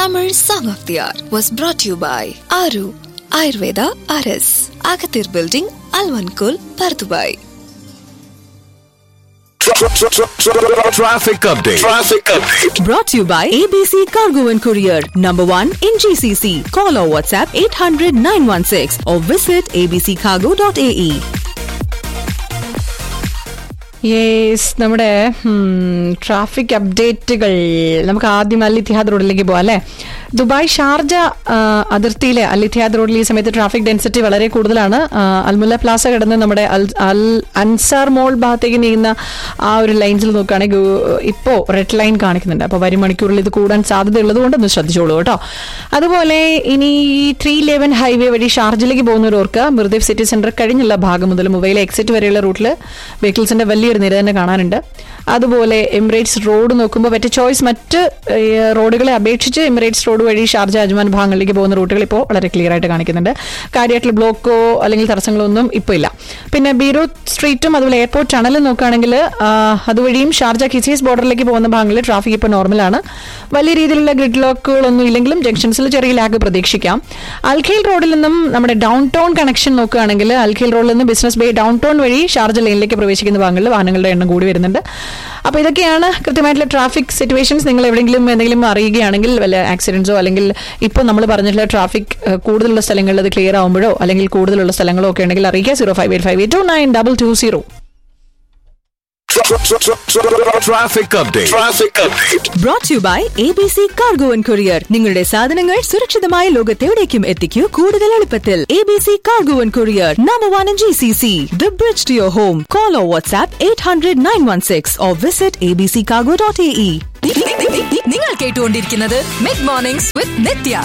Tamil Song of the Hour was brought to you by Aru Ayurveda RS, Agathir Building, Alvankul, Pardubai. Traffic update. Traffic update. Brought to you by ABC Cargo and Courier, number one in GCC. Call or WhatsApp 800 916 or visit abccargo.ae. Yes നമ്മുടെ traffic അപ്ഡേറ്റുകൾ നമുക്ക് ആദ്യം Al Ittihad റോഡിലേക്ക് പോവാം അല്ലേ Dubai Sharjah ആ, അതിർത്തിയിലെ Al Ittihad റോഡിൽ ഈ സമയത്ത് ട്രാഫിക് ഡെൻസിറ്റി വളരെ കൂടുതലാണ് ആ, അൽമുല്ല പ്ലാസ കിടന്ന് നമ്മുടെ അൽ അൽ അൻസാർ മോൾ ഭാഗത്തേക്ക് നീങ്ങുന്ന ആ ഒരു ലൈൻസിൽ നോക്കുകയാണെങ്കിൽ ഇപ്പോൾ റെഡ് ലൈൻ കാണിക്കുന്നുണ്ട് അപ്പോൾ വരും മണിക്കൂറിൽ ഇത് കൂടാൻ സാധ്യതയുള്ളത് കൊണ്ട് ഒന്ന് ശ്രദ്ധിച്ചോളൂ കേട്ടോ അതുപോലെ ഇനി ത്രീ ലെവൻ ഹൈവേ വഴി ഷാർജിലേക്ക് പോകുന്നവർക്ക് മിർദേവ് സിറ്റി സെന്റർ കഴിഞ്ഞുള്ള ഭാഗം മുതൽ മുംബൈയിലെ എക്സിറ്റ് വരെയുള്ള റൂട്ടിൽ വെഹിക്കിൾസിന്റെ വലിയൊരു നിര തന്നെ കാണാനുണ്ട് അതുപോലെ എമിറേറ്റ്സ് റോഡ് നോക്കുമ്പോൾ മറ്റ് ചോയ്സ് മറ്റ് ഏഹ്, റോഡുകളെ അപേക്ഷിച്ച് എമിറേറ്റ്സ് റോഡ് വഴി ഷാർജ അജ്മാൻ ഭാഗങ്ങളിലേക്ക് പോകുന്ന റൂട്ടുകൾ ഇപ്പോൾ വളരെ ക്ലിയർ ആയിട്ട് കാണിക്കുന്നുണ്ട് കാര്യമായിട്ടുള്ള ബ്ലോക്കോ അല്ലെങ്കിൽ തടസ്സങ്ങളോ ഒന്നും ഇപ്പോൾ ഇല്ല പിന്നെ ബീറൂത്ത് സ്ട്രീറ്റും അതുപോലെ എയർപോർട്ട് ടണലും നോക്കുകയാണെങ്കിൽ ആ, അതുവഴിയും ഷാർജ കിസീസ് ബോർഡറിലേക്ക് പോകുന്ന ഭാഗങ്ങളിൽ ട്രാഫിക് ഇപ്പോൾ നോർമലാണ് വലിയ രീതിയിലുള്ള ഗ്രിഡ് ലോക്കുകളൊന്നും ഇല്ലെങ്കിലും ജംഗ്ഷൻസിൽ ചെറിയ ലാഗ് പ്രതീക്ഷിക്കാം അൽഖേൽ റോഡിൽ നിന്നും നമ്മുടെ ഡൗൺ ടൗൺ കണക്ഷൻ നോക്കുകയാണെങ്കിൽ അൽഖേൽ റോഡിൽ നിന്ന് ബിസിനസ് ബേ ഡൗൺ ടൗൺ വഴി ഷാർജ ലൈനിലേക്ക് പ്രവേശിക്കുന്ന ഭാഗങ്ങളിൽ വാഹനങ്ങളുടെ എണ്ണം കൂടി വരുന്നുണ്ട് അപ്പോൾ ഇതൊക്കെയാണ് കൃത്യമായിട്ടുള്ള ട്രാഫിക് സിറ്റുവേഷൻസ് നിങ്ങൾ എവിടെയെങ്കിലും എന്തെങ്കിലും അറിയുകയാണെങ്കിൽ വല്ല ആക്സിഡൻസോ അല്ലെങ്കിൽ ഇപ്പോൾ നമ്മൾ പറഞ്ഞിട്ടുള്ള ട്രാഫിക് കൂടുതലുള്ള സ്ഥലങ്ങളിൽ അത് ക്ലിയർ ആകുമ്പോഴോ അല്ലെങ്കിൽ കൂടുതലുള്ള സ്ഥലങ്ങളോ ഒക്കെ ഉണ്ടെങ്കിൽ അറിയിക്കുക zero five eight five eight two nine double two zero Traffic update. Traffic update. Brought to you by ABC Cargo and Courier. നിങ്ങളുടെ സാധനങ്ങൾ സുരക്ഷിതമായ ലോകത്തെവിടേക്കും എത്തിക്കൂ കൂടുതൽ എളുപ്പത്തിൽ ABC Cargo and Courier, number one in GCC. The bridge to your home. Call or WhatsApp 800 916 or visit abccargo.ae. നിങ്ങൾ കേട്ടുകൊണ്ടിരിക്കുന്നത് mid mornings വിത്ത് നിത്യ